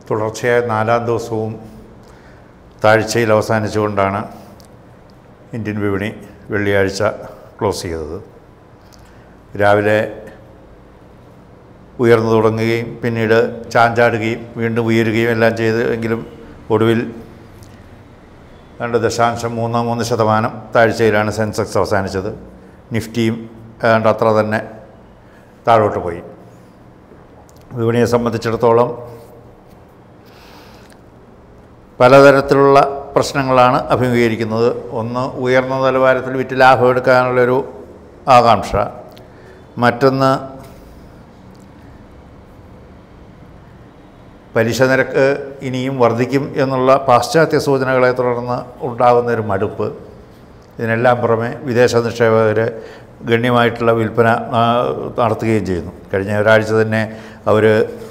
തുടർച്ചയായ നാലാം ദിവസവും താഴ്ചയിൽ അവസാനിച്ചുകൊണ്ടാണ് ഇന്ത്യൻ വിപണി വെള്ളിയാഴ്ച ക്ലോസ് ചെയ്തത് രാവിലെ ഉയർന്നു തുടങ്ങുകയും പിന്നീട് ചാഞ്ചാടുകയും വീണ്ടും ഉയരുകയും എല്ലാം ചെയ്ത് എങ്കിലും ഒടുവിൽ രണ്ട് ദശാംശം മൂന്ന് മൂന്ന് ശതമാനം താഴ്ചയിലാണ് സെൻസെക്സ് അവസാനിച്ചത് നിഫ്റ്റിയും ഏതാണ്ട് അത്ര തന്നെ താഴോട്ട് പോയി വിപണിയെ സംബന്ധിച്ചിടത്തോളം പലതരത്തിലുള്ള പ്രശ്നങ്ങളാണ് അഭിമുഖീകരിക്കുന്നത് ഒന്ന് ഉയർന്ന നിലവാരത്തിൽ വിറ്റ് ലാഭം എടുക്കാനുള്ളൊരു ആകാംക്ഷ മറ്റൊന്ന് പലിശ നിരക്ക് ഇനിയും വർദ്ധിക്കും എന്നുള്ള പാശ്ചാത്യ സൂചനകളെ തുടർന്ന് ഉണ്ടാകുന്ന ഒരു മടുപ്പ് ഇതിനെല്ലാം പുറമെ വിദേശ നിക്ഷേപകർ ഗണ്യമായിട്ടുള്ള വിൽപ്പന ആ, നടത്തുകയും ചെയ്യുന്നു കഴിഞ്ഞ ഒരാഴ്ച തന്നെ അവർ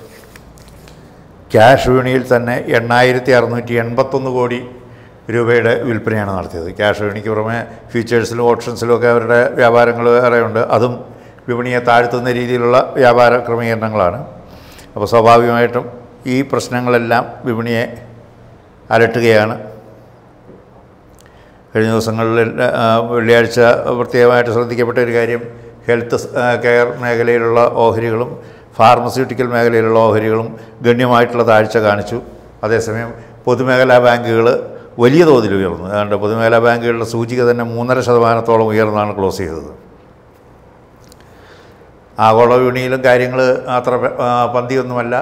ക്യാഷ് വിപണിയിൽ തന്നെ എണ്ണായിരത്തി അറുന്നൂറ്റി എൺപത്തൊന്ന് കോടി രൂപയുടെ വിൽപ്പനയാണ് നടത്തിയത് ക്യാഷ് വിപണിക്ക് പുറമെ ഫ്യൂച്ചേഴ്സിലും ഓപ്ഷൻസിലും ഒക്കെ അവരുടെ വ്യാപാരങ്ങൾ ഏറെയുണ്ട് അതും വിപണിയെ താഴ്ത്തുന്ന രീതിയിലുള്ള വ്യാപാര ക്രമീകരണങ്ങളാണ് അപ്പോൾ സ്വാഭാവികമായിട്ടും ഈ പ്രശ്നങ്ങളെല്ലാം വിപണിയെ അലട്ടുകയാണ് കഴിഞ്ഞ ദിവസങ്ങളിൽ ആ, വെള്ളിയാഴ്ച പ്രത്യേകമായിട്ട് ശ്രദ്ധിക്കപ്പെട്ട ഒരു കാര്യം ഹെൽത്ത് സ്- ആ, കെയർ മേഖലയിലുള്ള ഓഹരികളും ഫാർമസ്യൂട്ടിക്കൽ മേഖലയിലുള്ള ഓഹരികളും ഗണ്യമായിട്ടുള്ള താഴ്ച കാണിച്ചു അതേസമയം പൊതുമേഖലാ ബാങ്കുകൾ വലിയ തോതിൽ ഉയർന്നു അതുകൊണ്ട് പൊതുമേഖലാ ബാങ്കുകളുടെ സൂചിക തന്നെ മൂന്നര ശതമാനത്തോളം ഉയർന്നാണ് ക്ലോസ് ചെയ്തത് ആഗോള വിപണിയിലും കാര്യങ്ങൾ അത്ര ആ, പന്തിയൊന്നുമല്ല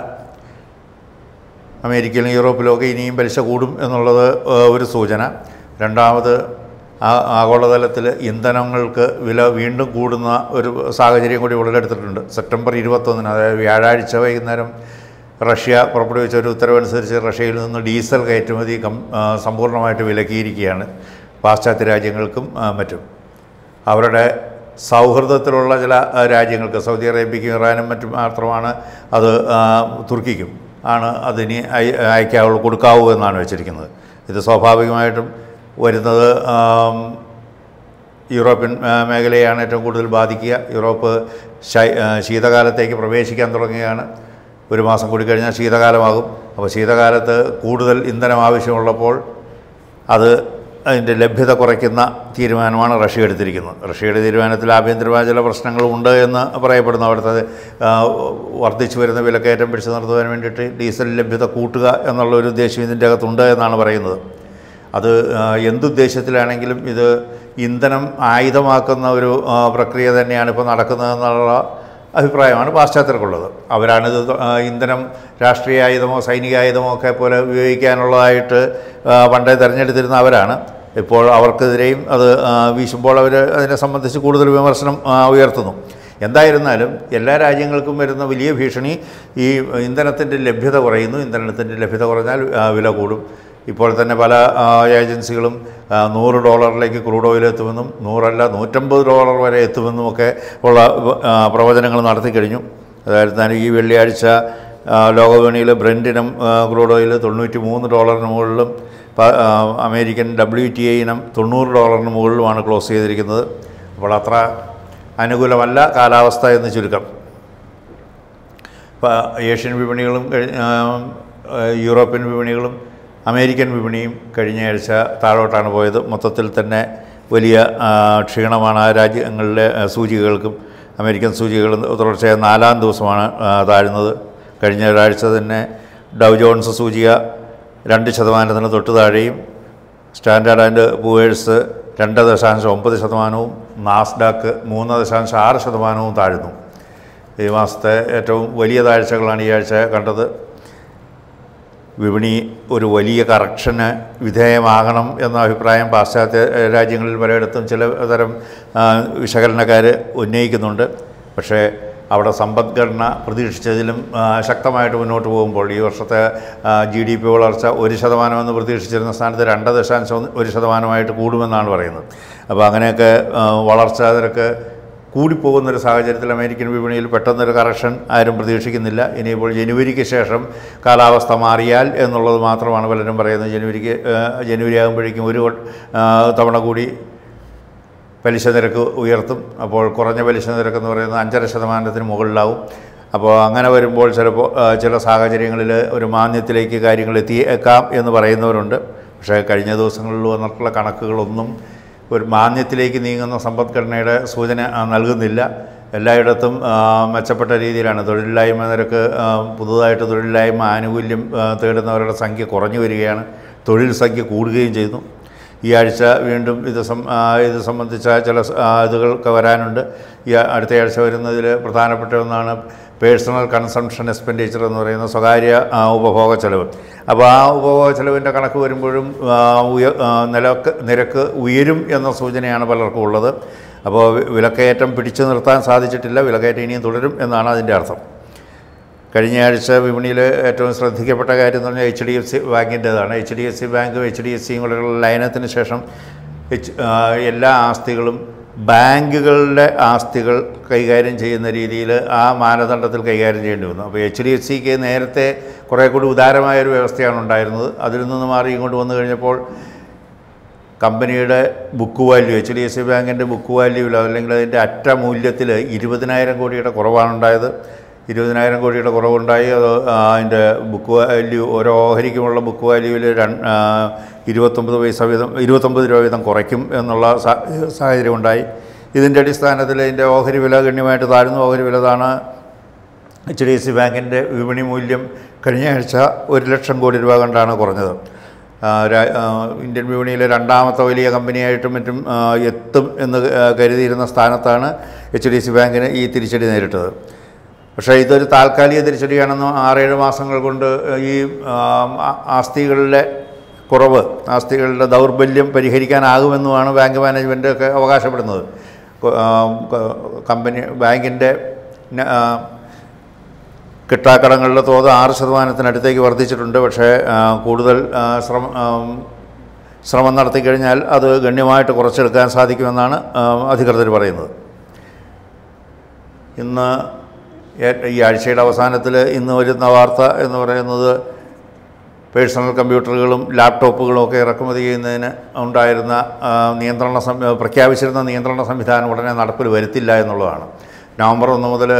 അമേരിക്കയിലും യൂറോപ്പിലും ഒക്കെ ഇനിയും പലിശ കൂടും എന്നുള്ളത് ആ, ഒരു സൂചന രണ്ടാമത് ആ ആഗോളതലത്തിൽ ഇന്ധനങ്ങൾക്ക് വില വീണ്ടും കൂടുന്ന ഒരു സാഹചര്യം കൂടി ഉടലെടുത്തിട്ടുണ്ട് സെപ്റ്റംബർ ഇരുപത്തൊന്നിന് അതായത് വ്യാഴാഴ്ച വൈകുന്നേരം റഷ്യ പുറപ്പെടുവിച്ച ഒരു ഉത്തരവനുസരിച്ച് റഷ്യയിൽ നിന്ന് ഡീസൽ കയറ്റുമതി കം ആ, സമ്പൂർണ്ണമായിട്ട് വിലക്കിയിരിക്കുകയാണ് പാശ്ചാത്യ രാജ്യങ്ങൾക്കും ആ, മറ്റും അവരുടെ സൗഹൃദത്തിലുള്ള ചില ആ, രാജ്യങ്ങൾക്ക് സൗദി അറേബ്യയ്ക്കും ഇറാനും മറ്റും മാത്രമാണ് അത് ആ, തുർക്കിക്കും ആണ് അതിനി അയ- അയക്കാവുള്ളൂ കൊടുക്കാവൂ എന്നാണ് വെച്ചിരിക്കുന്നത് ഇത് സ്വാഭാവികമായിട്ടും വരുന്നത് ആം, യൂറോപ്യൻ ആ, മേഖലയാണ് ഏറ്റവും കൂടുതൽ ബാധിക്കുക യൂറോപ്പ് ശൈ- ആ, ശീതകാലത്തേക്ക് പ്രവേശിക്കാൻ തുടങ്ങുകയാണ് ഒരു മാസം കൂടി കഴിഞ്ഞാൽ ശീതകാലമാകും അപ്പോൾ ശീതകാലത്ത് കൂടുതൽ ഇന്ധനം ആവശ്യമുള്ളപ്പോൾ അത് അതിൻ്റെ ലഭ്യത കുറയ്ക്കുന്ന തീരുമാനമാണ് റഷ്യ എടുത്തിരിക്കുന്നത് റഷ്യയുടെ തീരുമാനത്തിൽ ആഭ്യന്തരമായ ചില പ്രശ്നങ്ങളുണ്ട് എന്ന് പറയപ്പെടുന്നു അവിടുത്തെ ആ, വർദ്ധിച്ചു വരുന്ന വിലക്കയറ്റം പിടിച്ചു നിർത്തുവാൻ വേണ്ടിയിട്ട് ഡീസൽ ലഭ്യത കൂട്ടുക എന്നുള്ള ഒരു ഉദ്ദേശം ഇതിൻ്റെ അകത്തുണ്ട് എന്നാണ് പറയുന്നത് അത് ആ, എന്തുദ്ദേശത്തിലാണെങ്കിലും ഇത് ഇന്ധനം ആയുധമാക്കുന്ന ഒരു ആ, പ്രക്രിയ തന്നെയാണ് ഇപ്പോൾ നടക്കുന്നതെന്നുള്ള അഭിപ്രായമാണ് പാശ്ചാത്യർക്കുള്ളത് അവരാണിത് ആ, ഇന്ധനം രാഷ്ട്രീയ ആയുധമോ സൈനിക ആയുധമോ ഒക്കെ പോലെ ഉപയോഗിക്കാനുള്ളതായിട്ട് ആ, പണ്ടേ തിരഞ്ഞെടുത്തിരുന്ന അവരാണ് ഇപ്പോൾ അവർക്കെതിരെയും അത് ആ, വീശുമ്പോൾ അവർ അതിനെ സംബന്ധിച്ച് കൂടുതൽ വിമർശനം ആ, ഉയർത്തുന്നു എന്തായിരുന്നാലും എല്ലാ രാജ്യങ്ങൾക്കും വരുന്ന വലിയ ഭീഷണി ഈ ഇന്ധനത്തിൻ്റെ ലഭ്യത കുറയുന്നു ഇന്ധനത്തിൻ്റെ ലഭ്യത കുറഞ്ഞാൽ ആ, വില കൂടും ഇപ്പോൾ തന്നെ പല ആ, ഏജൻസികളും ആ, നൂറ് ഡോളറിലേക്ക് ക്രൂഡ് ഓയിൽ എത്തുമെന്നും നൂറല്ല നൂറ്റമ്പത് ഡോളർ വരെ എത്തുമെന്നും ഒക്കെ ഉള്ള ആ, പ്രവചനങ്ങൾ നടത്തിക്കഴിഞ്ഞു അതായത് തന്നെ ഈ വെള്ളിയാഴ്ച ആ, ലോകവിപണിയിൽ ബ്രെൻഡിനും ആ, ക്രൂഡ് ഓയിൽ തൊണ്ണൂറ്റി മൂന്ന് ഡോളറിന് മുകളിലും പ- ആ, അമേരിക്കൻ ഡബ്ല്യു ടി ഐ ഇനം തൊണ്ണൂറ് ഡോളറിന് മുകളിലുമാണ് ക്ലോസ് ചെയ്തിരിക്കുന്നത് അപ്പോൾ അത്ര അനുകൂലമല്ല കാലാവസ്ഥ എന്ന് ചുരുക്കം ഇപ്പോൾ ഏഷ്യൻ വിപണികളും കഴി- ആ, ആ, യൂറോപ്യൻ വിപണികളും അമേരിക്കൻ വിപണിയും കഴിഞ്ഞ ആഴ്ച താഴോട്ടാണ് പോയത് മൊത്തത്തിൽ തന്നെ വലിയ ആ, ക്ഷീണമാണ് ആ രാജ്യങ്ങളിലെ ആ, സൂചികകൾക്കും അമേരിക്കൻ സൂചികകൾ തുടർച്ചയായ നാലാം ദിവസമാണ് ആ, താഴുന്നത് കഴിഞ്ഞ ഒരാഴ്ച തന്നെ ഡൗ ജോൺസ് സൂചിക രണ്ട് ശതമാനത്തിന് തൊട്ട് താഴെയും സ്റ്റാൻഡേർഡ് ആൻഡ് പൂവേഴ്സ് രണ്ട് ദശാംശം ഒമ്പത് ശതമാനവും നാസ്ഡാക്ക് മൂന്ന് ദശാംശം ആറ് ശതമാനവും താഴ്ന്നു ഈ മാസത്തെ ഏറ്റവും വലിയ താഴ്ചകളാണ് ഈ ആഴ്ച കണ്ടത് വിപണി ഒരു വലിയ കറക്ഷന് വിധേയമാകണം എന്ന അഭിപ്രായം പാശ്ചാത്യ ഏഹ്, രാജ്യങ്ങളിൽ പലയിടത്തും ചില തരം ആ, വിശകലനക്കാർ ഉന്നയിക്കുന്നുണ്ട് പക്ഷേ അവിടെ സമ്പദ്ഘടന പ്രതീക്ഷിച്ചതിലും ആ, ശക്തമായിട്ട് മുന്നോട്ട് പോകുമ്പോൾ ഈ വർഷത്തെ ജി ഡി പി വളർച്ച ഒരു ശതമാനമെന്ന് പ്രതീക്ഷിച്ചിരുന്ന സ്ഥാനത്ത് രണ്ട് ദശാംശം ഒന്ന് ഒരു ശതമാനമായിട്ട് കൂടുമെന്നാണ് പറയുന്നത് അപ്പോൾ അങ്ങനെയൊക്കെ ആ, വളർച്ചാ നിരക്ക് കൂടിപ്പോകുന്നൊരു സാഹചര്യത്തിൽ അമേരിക്കൻ വിപണിയിൽ പെട്ടെന്നൊരു കറക്ഷൻ ആരും പ്രതീക്ഷിക്കുന്നില്ല ഇനിയിപ്പോൾ ജനുവരിക്ക് ശേഷം കാലാവസ്ഥ മാറിയാൽ എന്നുള്ളത് മാത്രമാണ് പലരും പറയുന്നത് ജനുവരിക്ക് ആ, ജനുവരി ആകുമ്പോഴേക്കും ഒരു ആ, തവണ കൂടി പലിശ നിരക്ക് ഉയർത്തും അപ്പോൾ കുറഞ്ഞ പലിശ നിരക്ക് എന്ന് പറയുന്നത് അഞ്ചര ശതമാനത്തിന് മുകളിലാവും അപ്പോൾ അങ്ങനെ വരുമ്പോൾ ചിലപ്പോൾ ആ, ചില സാഹചര്യങ്ങളിൽ ഒരു മാന്യത്തിലേക്ക് കാര്യങ്ങൾ എത്തിയേക്കാം എന്ന് പറയുന്നവരുണ്ട് പക്ഷേ കഴിഞ്ഞ ദിവസങ്ങളിൽ വന്നിട്ടുള്ള കണക്കുകളൊന്നും ഒരു മാന്യത്തിലേക്ക് നീങ്ങുന്ന സമ്പദ്ഘടനയുടെ സൂചന ആ, നൽകുന്നില്ല എല്ലായിടത്തും ആ, മെച്ചപ്പെട്ട രീതിയിലാണ് തൊഴിലില്ലായ്മ നിരക്ക് ആ, പുതുതായിട്ട് തൊഴിലില്ലായ്മ ആനുകൂല്യം ആ, തേടുന്നവരുടെ സംഖ്യ കുറഞ്ഞു വരികയാണ് തൊഴിൽ സംഖ്യ കൂടുകയും ചെയ്യുന്നു ഈ ആഴ്ച വീണ്ടും ഇത് സം ആ, ഇത് സംബന്ധിച്ച ചില സ- ആ, ഇതുകളൊക്കെ വരാനുണ്ട് ഈ അടുത്ത ആഴ്ച വരുന്നതിൽ പ്രധാനപ്പെട്ട ഒന്നാണ് പേഴ്സണൽ കൺസംഷൻ എക്സ്പെൻഡിച്ചർ എന്ന് പറയുന്ന സ്വകാര്യ ആ, ഉപഭോഗ ചെലവ് അപ്പോൾ ആ ഉപഭോഗ ചെലവിൻ്റെ കണക്ക് വരുമ്പോഴും ആ, ഉയ ആ, നിലക്ക് നിരക്ക് ഉയരും എന്ന സൂചനയാണ് പലർക്കും ഉള്ളത് അപ്പോൾ വി- വിലക്കയറ്റം പിടിച്ചു നിർത്താൻ സാധിച്ചിട്ടില്ല വിലക്കയറ്റം ഇനിയും തുടരും എന്നാണ് അതിൻ്റെ അർത്ഥം കഴിഞ്ഞ ആഴ്ച വിപണിയിൽ ഏറ്റവും ശ്രദ്ധിക്കപ്പെട്ട കാര്യം എന്ന് പറഞ്ഞാൽ എച്ച് ഡി എഫ് സി ബാങ്കിൻ്റേതാണ് എച്ച് ഡി എഫ് സി ബാങ്കും എച്ച് ഡി എഫ് സിയും കൂടെയുള്ള ലയനത്തിന് ശേഷം എച്ച് ആ, എല്ലാ ആസ്തികളും ബാങ്കുകളുടെ ആസ്തികൾ കൈകാര്യം ചെയ്യുന്ന രീതിയിൽ ആ മാനദണ്ഡത്തിൽ കൈകാര്യം ചെയ്യേണ്ടി വന്നു അപ്പോൾ എച്ച് ഡി എഫ് സിക്ക് നേരത്തെ കുറേ കൂടി ഉദാരമായ ഒരു വ്യവസ്ഥയാണ് ഉണ്ടായിരുന്നത് അതിൽ നിന്ന് മാറി ഇങ്ങോട്ട് വന്നു കഴിഞ്ഞപ്പോൾ കമ്പനിയുടെ book value H D F C ബാങ്കിൻ്റെ ബുക്ക് വാല്യൂവിൽ അല്ലെങ്കിൽ അതിൻ്റെ അറ്റ മൂല്യത്തിൽ ഇരുപതിനായിരം കോടിയുടെ കുറവാണ് ഉണ്ടായത് ഇരുപതിനായിരം കോടിയുടെ കുറവുണ്ടായി അത് ആ, അതിൻ്റെ ബുക്ക് വാല്യൂ ഓരോ ഓഹരിക്കുമുള്ള ബുക്ക് വാല്യൂവിൽ രണ്ട് ഇരുപത്തൊമ്പത് പൈസ വീതം ഇരുപത്തൊമ്പത് രൂപ വീതം കുറയ്ക്കും എന്നുള്ള സാ- സാഹചര്യം ഉണ്ടായി ഇതിൻ്റെ അടിസ്ഥാനത്തിൽ ഇതിൻ്റെ ഓഹരി വില ഗണ്യമായിട്ട് താഴ്ന്നു ഓഹരി വില താണ് എച്ച് ഡി എഫ് സി ബാങ്കിൻ്റെ വിപണി മൂല്യം കഴിഞ്ഞ ആഴ്ച ഒരു ലക്ഷം കോടി രൂപ കണ്ടാണ് കുറഞ്ഞത് ആ, രാ- ആ, ഇന്ത്യൻ വിപണിയിലെ രണ്ടാമത്തെ വലിയ കമ്പനിയായിട്ടും മറ്റും ആ, എത്തും എന്ന് ആ, കരുതിയിരുന്ന സ്ഥാനത്താണ് എച്ച് ഡി എഫ് സി ബാങ്കിന് ഈ തിരിച്ചടി നേരിട്ടത് പക്ഷേ ഇതൊരു താൽക്കാലിക തിരിച്ചടിയാണെന്നും ആറേഴ് മാസങ്ങൾ കൊണ്ട് ഈ ആ, ആ- ആസ്തികളിലെ കുറവ് ആസ്തികളുടെ ദൗർബല്യം പരിഹരിക്കാനാകുമെന്നുമാണ് ബാങ്ക് മാനേജ്മെൻ്റ് ഒക്കെ അവകാശപ്പെടുന്നത് കൊ- ആ, ക- കമ്പനി ബാങ്കിൻ്റെ ന- ആ, കിട്ടാക്കടങ്ങളുടെ തോത് ആറ് ശതമാനത്തിനടുത്തേക്ക് വർദ്ധിച്ചിട്ടുണ്ട് പക്ഷേ ആ, കൂടുതൽ ആ, ശ്രമം ആ, ശ്രമം നടത്തിക്കഴിഞ്ഞാൽ അത് ഗണ്യമായിട്ട് കുറച്ചെടുക്കാൻ സാധിക്കുമെന്നാണ് ആ, അധികൃതർ പറയുന്നത് ഇന്ന് ഏ- ഈ ആഴ്ചയുടെ അവസാനത്തിൽ ഇന്ന് വരുന്ന വാർത്ത എന്ന് പറയുന്നത് പേഴ്സണൽ കമ്പ്യൂട്ടറുകളും ലാപ്ടോപ്പുകളും ഒക്കെ ഇറക്കുമതി ചെയ്യുന്നതിന് ഉണ്ടായിരുന്ന ആ, നിയന്ത്രണ സം പ്രഖ്യാപിച്ചിരുന്ന നിയന്ത്രണ സംവിധാനം ഉടനെ നടപ്പിൽ വരുത്തില്ല എന്നുള്ളതാണ് നവംബർ ഒന്ന് മുതൽ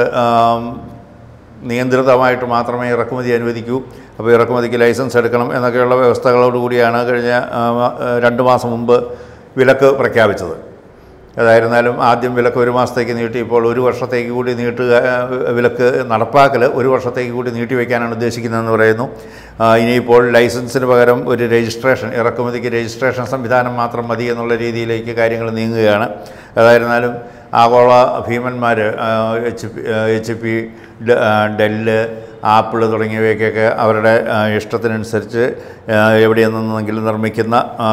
നിയന്ത്രിതമായിട്ട് മാത്രമേ ഇറക്കുമതി അനുവദിക്കൂ അപ്പോൾ ഇറക്കുമതിക്ക് ലൈസൻസ് എടുക്കണം എന്നൊക്കെയുള്ള വ്യവസ്ഥകളോടുകൂടിയാണ് കഴിഞ്ഞ ആ, ആ, രണ്ട് മാസം മുമ്പ് വിലക്ക് പ്രഖ്യാപിച്ചത് ഏതായിരുന്നാലും ആദ്യം വിലക്ക് ഒരു മാസത്തേക്ക് നീട്ടി ഇപ്പോൾ ഒരു വർഷത്തേക്ക് കൂടി നീട്ടുക ആ, വിലക്ക് നടപ്പാക്കൽ ഒരു വർഷത്തേക്ക് കൂടി നീട്ടി വയ്ക്കാനാണ് ഉദ്ദേശിക്കുന്നതെന്ന് പറയുന്നു ആ, ഇനിയിപ്പോൾ ലൈസൻസിന് പകരം ഒരു രജിസ്ട്രേഷൻ ഇറക്കുമതിക്ക് രജിസ്ട്രേഷൻ സംവിധാനം മാത്രം മതി എന്നുള്ള രീതിയിലേക്ക് കാര്യങ്ങൾ നീങ്ങുകയാണ് ഏതായിരുന്നാലും ആഗോള ഭീമന്മാർ H P H P Dell Apple തുടങ്ങിയവയ്ക്കൊക്കെ അവരുടെ ആ, ഇഷ്ടത്തിനനുസരിച്ച് ആ, എവിടെ നിന്നെങ്കിലും നിർമ്മിക്കുന്ന ആ,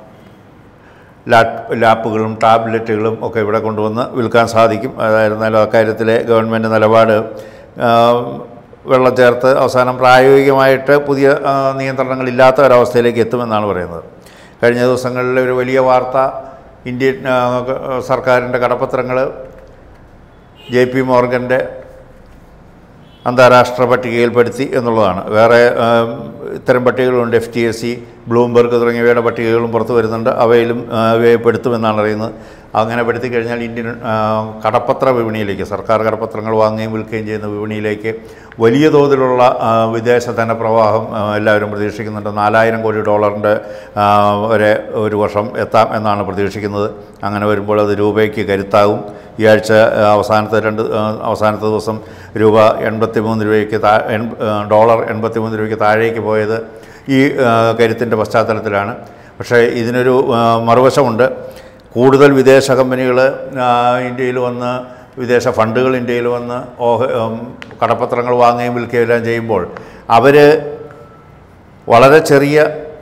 ലാപ് ലാപ്പുകളും ടാബ്ലറ്റുകളും ഒക്കെ ഇവിടെ കൊണ്ടുവന്ന് വിൽക്കാൻ സാധിക്കും അതായിരുന്നാലും അക്കാര്യത്തിലെ ഗവൺമെൻറ് നിലപാട് ആ, വെള്ളം ചേർത്ത് അവസാനം പ്രായോഗികമായിട്ട് പുതിയ ആ, നിയന്ത്രണങ്ങളില്ലാത്ത ഒരവസ്ഥയിലേക്ക് എത്തുമെന്നാണ് പറയുന്നത് കഴിഞ്ഞ ദിവസങ്ങളിൽ ഒരു വലിയ വാർത്ത ഇന്ത്യൻ ആ, സർക്കാരിൻ്റെ കടപ്പത്രങ്ങൾ ജെ പി മോർഗൻ്റെ അന്താരാഷ്ട്ര പട്ടികയിൽപ്പെടുത്തി എന്നുള്ളതാണ് വേറെ ആം, ഇത്തരം പട്ടികകളുണ്ട് F T S C Bloomberg തുടങ്ങിയവയുടെ പട്ടികകളും പുറത്തു വരുന്നുണ്ട് അവയിലും ആ, അവയെ പെടുത്തുമെന്നാണ് അറിയുന്നത് അങ്ങനെ പെടുത്തി കഴിഞ്ഞാൽ ഇന്ത്യൻ ആ, കടപ്പത്ര വിപണിയിലേക്ക് സർക്കാർ കടപ്പത്രങ്ങൾ വാങ്ങുകയും വിൽക്കുകയും ചെയ്യുന്ന വിപണിയിലേക്ക് വലിയ തോതിലുള്ള ആ, വിദേശ ധനപ്രവാഹം ആ, എല്ലാവരും പ്രതീക്ഷിക്കുന്നുണ്ട് നാലായിരം കോടി ഡോളറിൻ്റെ ആ, വരെ ഒരു വർഷം എത്താം എന്നാണ് പ്രതീക്ഷിക്കുന്നത് അങ്ങനെ വരുമ്പോൾ അത് രൂപയ്ക്ക് കരുത്താകും ഈ ആഴ്ച ആ, അവസാനത്തെ രണ്ട് ആ, അവസാനത്തെ ദിവസം രൂപ എൺപത്തി മൂന്ന് രൂപയ്ക്ക് താ എൺ- ആ, ഡോളർ എൺപത്തി മൂന്ന് രൂപയ്ക്ക് താഴേക്ക് പോയത് ഈ ആ, കരുത്തിൻ്റെ പശ്ചാത്തലത്തിലാണ് പക്ഷേ ഇതിനൊരു ആ, മറുവശമുണ്ട് കൂടുതൽ വിദേശ കമ്പനികൾ ഇന്ത്യയിൽ വന്ന് വിദേശ ഫണ്ടുകൾ ഇന്ത്യയിൽ വന്ന് ഓഹ ഉം, കടപ്പത്രങ്ങൾ വാങ്ങുകയും വിൽക്കുകയും എല്ലാം ചെയ്യുമ്പോൾ അവർ വളരെ ചെറിയ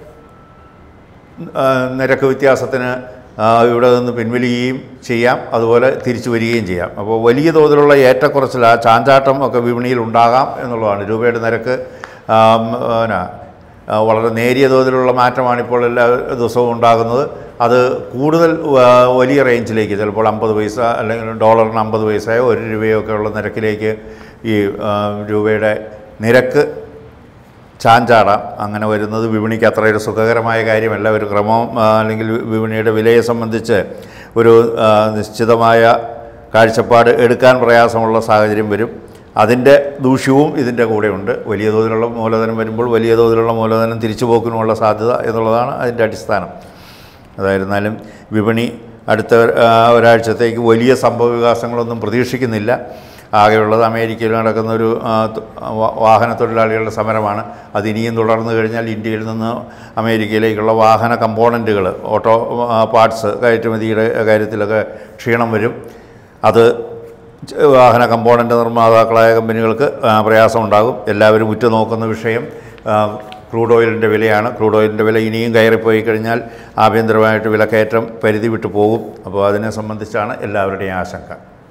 ആ, നിരക്ക് വ്യത്യാസത്തിന് ആ, ഇവിടെ നിന്ന് പിൻവലിയുകയും ചെയ്യാം അതുപോലെ തിരിച്ചു വരികയും ചെയ്യാം അപ്പോൾ വലിയ തോതിലുള്ള ഏറ്റക്കുറച്ചിൽ ആ ചാഞ്ചാട്ടം ഒക്കെ വിപണിയിൽ ഉണ്ടാകാം എന്നുള്ളതാണ് രൂപയുടെ നിരക്ക് ആ, ഉം, പിന്നെ, ആ, വളരെ നേരിയ തോതിലുള്ള മാറ്റമാണ് ഇപ്പോൾ എല്ലാ ദിവസവും ഉണ്ടാകുന്നത് അത് കൂടുതൽ ആ, വലിയ റേഞ്ചിലേക്ക് ചിലപ്പോൾ അമ്പത് പൈസ അല്ലെങ്കിൽ ഡോളറിന് അമ്പത് പൈസയോ ഒരു രൂപയോ ഒക്കെ ഉള്ള നിരക്കിലേക്ക് ഈ ആ, രൂപയുടെ നിരക്ക് ചാഞ്ചാടാം അങ്ങനെ വരുന്നത് വിപണിക്ക് അത്ര ഒരു സുഖകരമായ കാര്യമല്ല ഒരു ക്രമം ആ, അല്ലെങ്കിൽ വി- വിപണിയുടെ വിലയെ സംബന്ധിച്ച് ഒരു ആ, നിശ്ചിതമായ കാഴ്ചപ്പാട് എടുക്കാൻ പ്രയാസമുള്ള സാഹചര്യം വരും അതിൻ്റെ ദൂഷ്യവും ഇതിൻ്റെ കൂടെയുണ്ട് വലിയ തോതിലുള്ള മൂലധനം വരുമ്പോൾ വലിയ തോതിലുള്ള മൂലധനം തിരിച്ചു പോക്കിനുമുള്ള സാധ്യത എന്നുള്ളതാണ് അതിൻ്റെ അടിസ്ഥാനം അതായിരുന്നാലും വിപണി അടുത്ത ആ, ഒരാഴ്ചത്തേക്ക് വലിയ സംഭവ വികാസങ്ങളൊന്നും പ്രതീക്ഷിക്കുന്നില്ല ആകെയുള്ളത് അമേരിക്കയിൽ നടക്കുന്ന ഒരു ആ, ത- വാ- വാഹന തൊഴിലാളികളുടെ സമരമാണ് അത് ഇനിയും തുടർന്നു കഴിഞ്ഞാൽ ഇന്ത്യയിൽ നിന്ന് അമേരിക്കയിലേക്കുള്ള വാഹന കമ്പോണൻറ്റുകൾ ഓട്ടോ ആ, പാർട്സ് കയറ്റുമതിയുടെ കാര്യത്തിലൊക്കെ ക്ഷീണം വരും അത് ച- വാഹന കമ്പോണൻ്റ് നിർമ്മാതാക്കളായ കമ്പനികൾക്ക് ആ, പ്രയാസമുണ്ടാകും എല്ലാവരും ഉറ്റുനോക്കുന്ന വിഷയം ആ, ക്രൂഡ് ഓയിലിൻ്റെ വിലയാണ് ക്രൂഡ് ഓയിലിൻ്റെ വില ഇനിയും കയറിപ്പോയി കഴിഞ്ഞാൽ ആഭ്യന്തരമായിട്ട് വിലക്കയറ്റം പരിധി വിട്ടു പോകും അപ്പോൾ അതിനെ സംബന്ധിച്ചാണ് എല്ലാവരുടെയും ആശങ്ക